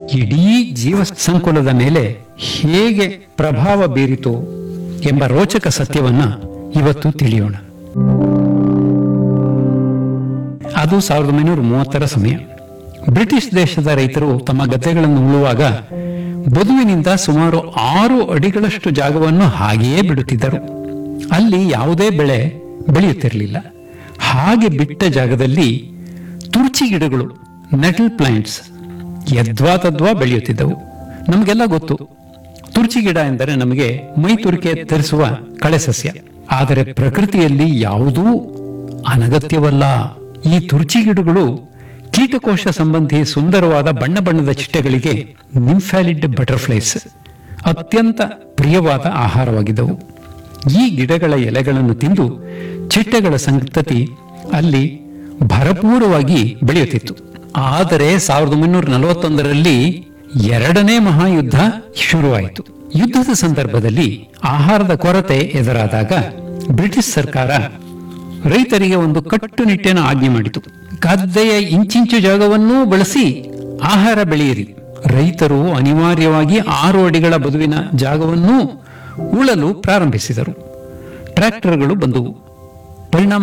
ಇಡೀ ಜೀವ ಸಂಕುಲದ ಮೇಲೆ ಹೇಗೆ ಪ್ರಭಾವ ಬೀರಿತು ಎಂಬ ರೋಚಕ ಸತ್ಯವನ್ನ ಇವತ್ತು ತಿಳಿಯೋಣ ಅದು ಸಾವಿರದ ಒಂಬೈನೂರ ಮೂವತ್ತರ ಸಮಯ ಬ್ರಿಟಿಷ್ ದೇಶದ ರೈತರು ತಮ್ಮ ಗದ್ದೆಗಳನ್ನು ಉಳುವಾಗ ಬದುವಿನಿಂದ ಸುಮಾರು ಆರು ಅಡಿಗಳಷ್ಟು ಜಾಗವನ್ನು ಹಾಗೆಯೇ ಬಿಡುತ್ತಿದ್ದರು ಅಲ್ಲಿ ಯಾವುದೇ ಬೆಳೆ ಬೆಳೆಯುತ್ತಿರಲಿಲ್ಲ ಹಾಗೆ ಬಿಟ್ಟ ಜಾಗದಲ್ಲಿ ತುರ್ಚಿ ಗಿಡಗಳು ನೆಟಲ್ ಪ್ಲಾಂಟ್ಸ್ ಯದ್ವಾ ತದ್ವಾ ಬೆಳೆಯುತ್ತಿದ್ದವು ನಮಗೆಲ್ಲ ಗೊತ್ತು ತುರ್ಚಿ ಗಿಡ ಎಂದರೆ ನಮಗೆ ಮೈ ತುರಿಕೆ ತರಿಸುವ ಕಳೆ ಸಸ್ಯ ಆದರೆ ಪ್ರಕೃತಿಯಲ್ಲಿ ಯಾವುದೂ ಅನಗತ್ಯವಲ್ಲ ಈ ತುರ್ಚಿ ಗಿಡಗಳು ಕೀಟಕೋಶ ಸಂಬಂಧಿ ಸುಂದರವಾದ ಬಣ್ಣ ಬಣ್ಣದ ಚಿಟ್ಟೆಗಳಿಗೆ ನಿಂಫ್ಯಾಲಿಡ್ ಬಟರ್ಫ್ಲೈಸ್ ಅತ್ಯಂತ ಪ್ರಿಯವಾದ ಆಹಾರವಾಗಿದ್ದವು ಈ ಗಿಡಗಳ ಎಲೆಗಳನ್ನು ತಿಂದು ಚಿಟ್ಟೆಗಳ ಸಂತತಿ ಅಲ್ಲಿ ಭರಪೂರವಾಗಿ ಬೆಳೆಯುತ್ತಿತ್ತು ಆದರೆ ಸಾವಿರದ ಒಂಬೈನೂರ ನಲವತ್ತೊಂದರಲ್ಲಿ ಎರಡನೇ ಮಹಾಯುದ್ಧ ಶುರುವಾಯಿತು ಯುದ್ಧದ ಸಂದರ್ಭದಲ್ಲಿ ಆಹಾರದ ಕೊರತೆ ಎದುರಾದಾಗ ಬ್ರಿಟಿಷ್ ಸರ್ಕಾರ ರೈತರಿಗೆ ಒಂದು ಕಟ್ಟುನಿಟ್ಟಿನ ಆಜ್ಞೆ ಮಾಡಿತು ಗದ್ದೆಯ ಇಂಚಿಂಚು ಜಾಗವನ್ನೂ ಬಳಸಿ ಆಹಾರ ಬೆಳೆಯಿರಿ ರೈತರು ಅನಿವಾರ್ಯವಾಗಿ ಆರು ಅಡಿಗಳ ಬದುವಿನ ಜಾಗವನ್ನೂ ಉಳಲು ಪ್ರಾರಂಭಿಸಿದರು ಟ್ರ್ಯಾಕ್ಟರ್ಗಳು ಬಂದವು ಪರಿಣಾಮ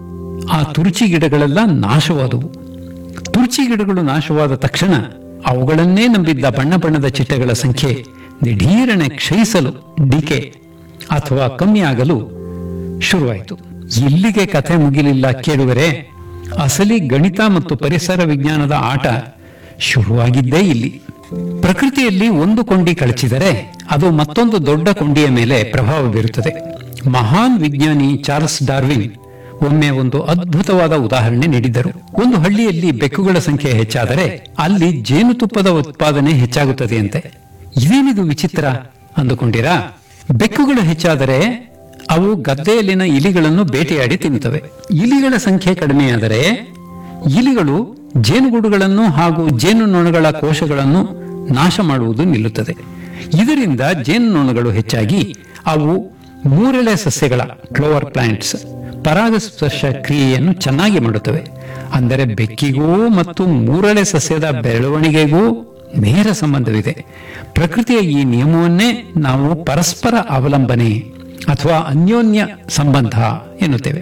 ಆ ತುರ್ಚಿ ಗಿಡಗಳೆಲ್ಲ ನಾಶವಾದವು ತುರ್ಚಿ ಗಿಡಗಳು ನಾಶವಾದ ತಕ್ಷಣ ಅವುಗಳನ್ನೇ ನಂಬಿದ್ದ ಬಣ್ಣ ಬಣ್ಣದ ಚಿಟ್ಟೆಗಳ ಸಂಖ್ಯೆ ದಿಢೀರನೆ ಕ್ಷಯಿಸಲು ಡಿಕೆ ಅಥವಾ ಕಮ್ಮಿಯಾಗಲು ಶುರುವಾಯಿತು ಇಲ್ಲಿಗೆ ಕಥೆ ಮುಗಿಲಿಲ್ಲ ಕೇಳುವರೆ ಅಸಲಿ ಗಣಿತ ಮತ್ತು ಪರಿಸರ ವಿಜ್ಞಾನದ ಆಟ ಶುರುವಾಗಿದ್ದೇ ಇಲ್ಲಿ ಪ್ರಕೃತಿಯಲ್ಲಿ ಒಂದು ಕೊಂಡಿ ಕಳಚಿದರೆ ಅದು ಮತ್ತೊಂದು ದೊಡ್ಡ ಕೊಂಡಿಯ ಮೇಲೆ ಪ್ರಭಾವ ಬೀರುತ್ತದೆ ಮಹಾನ್ ವಿಜ್ಞಾನಿ ಚಾರ್ಲ್ಸ್ ಡಾರ್ವಿನ್ ಒಮ್ಮೆ ಒಂದು ಅದ್ಭುತವಾದ ಉದಾಹರಣೆ ನೀಡಿದ್ದರು ಒಂದು ಹಳ್ಳಿಯಲ್ಲಿ ಬೆಕ್ಕುಗಳ ಸಂಖ್ಯೆ ಹೆಚ್ಚಾದರೆ ಅಲ್ಲಿ ಜೇನುತುಪ್ಪದ ಉತ್ಪಾದನೆ ಹೆಚ್ಚಾಗುತ್ತದೆಯಂತೆ ಇದೇನಿದು ವಿಚಿತ್ರ ಅಂದುಕೊಂಡಿರಾ ಬೆಕ್ಕುಗಳು ಹೆಚ್ಚಾದರೆ ಅವು ಗದ್ದೆಯಲ್ಲಿನ ಇಲಿಗಳನ್ನು ಬೇಟೆಯಾಡಿ ತಿನ್ನುತ್ತವೆ ಇಲಿಗಳ ಸಂಖ್ಯೆ ಕಡಿಮೆಯಾದರೆ ಇಲಿಗಳು ಜೇನುಗೂಡುಗಳನ್ನು ಹಾಗೂ ಜೇನುನೊಣಗಳ ಕೋಶಗಳನ್ನು ನಾಶ ಮಾಡುವುದು ನಿಲ್ಲುತ್ತದೆ ಇದರಿಂದ ಜೇನುನೊಣಗಳು ಹೆಚ್ಚಾಗಿ ಅವು ಮೂರೆಳೆ ಸಸ್ಯಗಳ ಕ್ಲೋವರ್ ಪ್ಲಾಂಟ್ಸ್ ಪರಾಗಸ್ಪರ್ಶ ಕ್ರಿಯೆಯನ್ನು ಚೆನ್ನಾಗಿ ಮಾಡುತ್ತವೆ ಅಂದರೆ ಬೆಕ್ಕಿಗೂ ಮತ್ತು ಮೂರಳೆ ಸಸ್ಯದ ಬೆಳವಣಿಗೆಗೂ ನೇರ ಸಂಬಂಧವಿದೆ ಪ್ರಕೃತಿಯ ಈ ನಿಯಮವನ್ನೇ ನಾವು ಪರಸ್ಪರ ಅವಲಂಬನೆ ಅಥವಾ ಅನ್ಯೋನ್ಯ ಸಂಬಂಧ ಎನ್ನುತ್ತೇವೆ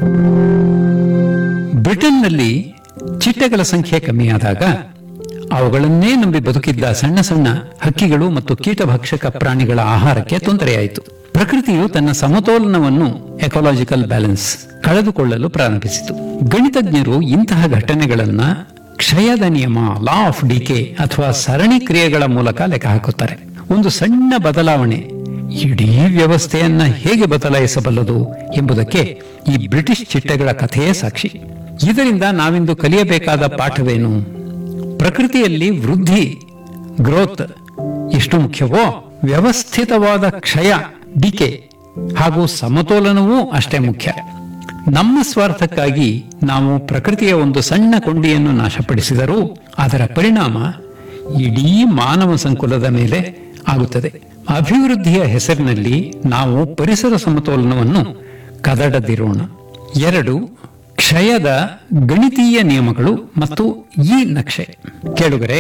ಬ್ರಿಟನ್ನಲ್ಲಿ ಚಿಟ್ಟೆಗಳ ಸಂಖ್ಯೆ ಕಮ್ಮಿಯಾದಾಗ ಅವುಗಳನ್ನೇ ನಂಬಿ ಬದುಕಿದ್ದ ಸಣ್ಣ ಸಣ್ಣ ಹಕ್ಕಿಗಳು ಮತ್ತು ಕೀಟಭಕ್ಷಕ ಪ್ರಾಣಿಗಳ ಆಹಾರಕ್ಕೆ ತೊಂದರೆಯಾಯಿತು ಪ್ರಕೃತಿಯು ತನ್ನ ಸಮತೋಲನವನ್ನು ಎಕಾಲಜಿಕಲ್ ಬ್ಯಾಲೆನ್ಸ್ ಕಳೆದುಕೊಳ್ಳಲು ಪ್ರಾರಂಭಿಸಿತು ಗಣಿತಜ್ಞರು ಇಂತಹ ಘಟನೆಗಳನ್ನ ಕ್ಷಯದ ನಿಯಮ ಲಾ ಆಫ್ ಡಿಕೆ ಅಥವಾ ಸರಣಿ ಕ್ರಿಯೆಗಳ ಮೂಲಕ ಲೆಕ್ಕ ಹಾಕುತ್ತಾರೆ ಒಂದು ಸಣ್ಣ ಬದಲಾವಣೆ ಇಡೀ ವ್ಯವಸ್ಥೆಯನ್ನ ಹೇಗೆ ಬದಲಾಯಿಸಬಲ್ಲದು ಎಂಬುದಕ್ಕೆ ಈ ಬ್ರಿಟಿಷ್ ಚಿಟ್ಟೆಗಳ ಕಥೆಯೇ ಸಾಕ್ಷಿ ಇದರಿಂದ ನಾವಿಂದು ಕಲಿಯಬೇಕಾದ ಪಾಠವೇನು ಪ್ರಕೃತಿಯಲ್ಲಿ ವೃದ್ಧಿ ಗ್ರೋತ್ ಎಷ್ಟು ಮುಖ್ಯವೋ ವ್ಯವಸ್ಥಿತವಾದ ಕ್ಷಯ ಡಿಕೆ ಹಾಗೂ ಸಮತೋಲನವೂ ಅಷ್ಟೇ ಮುಖ್ಯ ನಮ್ಮ ಸ್ವಾರ್ಥಕ್ಕಾಗಿ ನಾವು ಪ್ರಕೃತಿಯ ಒಂದು ಸಣ್ಣ ಕೊಂಡಿಯನ್ನು ನಾಶಪಡಿಸಿದರೂ ಅದರ ಪರಿಣಾಮ ಇಡೀ ಮಾನವ ಸಂಕುಲದ ಮೇಲೆ ಆಗುತ್ತದೆ ಅಭಿವೃದ್ಧಿಯ ಹೆಸರಿನಲ್ಲಿ ನಾವು ಪರಿಸರ ಸಮತೋಲನವನ್ನು ಕದಡದಿರೋಣ ಎರಡು ಕ್ಷಯದ ಗಣಿತೀಯ ನಿಯಮಗಳು ಮತ್ತು ಈ ನಕ್ಷೆ ಕೇಳುಗರೆ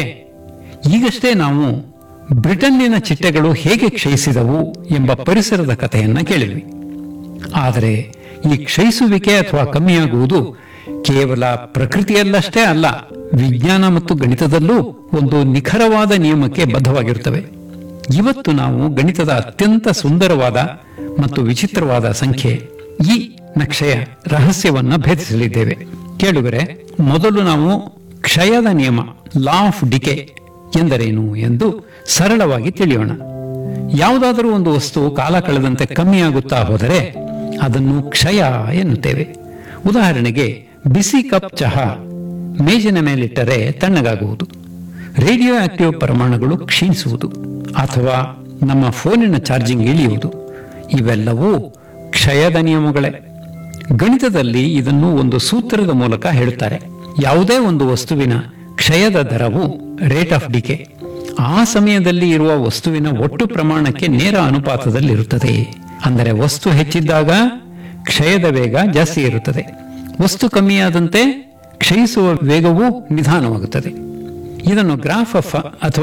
ಈಗಷ್ಟೇ ನಾವು ಬ್ರಿಟನ್ನಿನ ಚಿಟ್ಟೆಗಳು ಹೇಗೆ ಕ್ಷಯಿಸಿದವು ಎಂಬ ಪರಿಸರದ ಕಥೆಯನ್ನ ಕೇಳಿದ್ವಿ ಆದರೆ ಈ ಕ್ಷಯಿಸುವಿಕೆ ಅಥವಾ ಕಮ್ಮಿಯಾಗುವುದು ಕೇವಲ ಪ್ರಕೃತಿಯಲ್ಲಷ್ಟೇ ಅಲ್ಲ ವಿಜ್ಞಾನ ಮತ್ತು ಗಣಿತದಲ್ಲೂ ಒಂದು ನಿಖರವಾದ ನಿಯಮಕ್ಕೆ ಬದ್ಧವಾಗಿರುತ್ತವೆ ಇವತ್ತು ನಾವು ಗಣಿತದ ಅತ್ಯಂತ ಸುಂದರವಾದ ಮತ್ತು ವಿಚಿತ್ರವಾದ ಸಂಖ್ಯೆ ಈ ನಕ್ಷೆಯ ರಹಸ್ಯವನ್ನ ಭೇದಿಸಲಿದ್ದೇವೆ ಕೇಳುಗರೆ ಮೊದಲು ನಾವು ಕ್ಷಯದ ನಿಯಮ ಲಾ ಆಫ್ ಡಿಕೆ ಎಂದರೇನು ಎಂದು ಸರಳವಾಗಿ ತಿಳಿಯೋಣ ಯಾವುದಾದರೂ ಒಂದು ವಸ್ತು ಕಾಲ ಕಳೆದಂತೆ ಕಮ್ಮಿಯಾಗುತ್ತಾ ಹೋದರೆ ಅದನ್ನು ಕ್ಷಯ ಎನ್ನುತ್ತೇವೆ ಉದಾಹರಣೆಗೆ ಬಿಸಿ ಕಪ್ ಚಹಾ ಮೇಜಿನ ಮೇಲಿಟ್ಟರೆ ತಣ್ಣಗಾಗುವುದು ರೇಡಿಯೋ ಆಕ್ಟಿವ್ ಪರಮಾಣುಗಳು ಕ್ಷೀಣಿಸುವುದು ಅಥವಾ ನಮ್ಮ ಫೋನಿನ ಚಾರ್ಜಿಂಗ್ ಇಳಿಯುವುದು ಇವೆಲ್ಲವೂ ಕ್ಷಯದ ನಿಯಮಗಳೇ ಗಣಿತದಲ್ಲಿ ಇದನ್ನು ಒಂದು ಸೂತ್ರದ ಮೂಲಕ ಹೇಳುತ್ತಾರೆ ಯಾವುದೇ ಒಂದು ವಸ್ತುವಿನ ಕ್ಷಯದ ದರವು ರೇಟ್ ಆಫ್ ಡಿಕೆ ಆ ಸಮಯದಲ್ಲಿ ಇರುವ ವಸ್ತುವಿನ ಒಟ್ಟು ಪ್ರಮಾಣಕ್ಕೆ ನೇರ ಅನುಪಾತದಲ್ಲಿರುತ್ತದೆ ಅಂದರೆ ವಸ್ತು ಹೆಚ್ಚಿದ್ದಾಗ ಕ್ಷಯದ ವೇಗ ಜಾಸ್ತಿ ಇರುತ್ತದೆ ವಸ್ತು ಕಮ್ಮಿಯಾದಂತೆ ಕ್ಷಯಿಸುವ ವೇಗವೂ ನಿಧಾನವಾಗುತ್ತದೆ ಇದನ್ನು ಗ್ರಾಫ್ ಆಫ್ ಅಥವಾ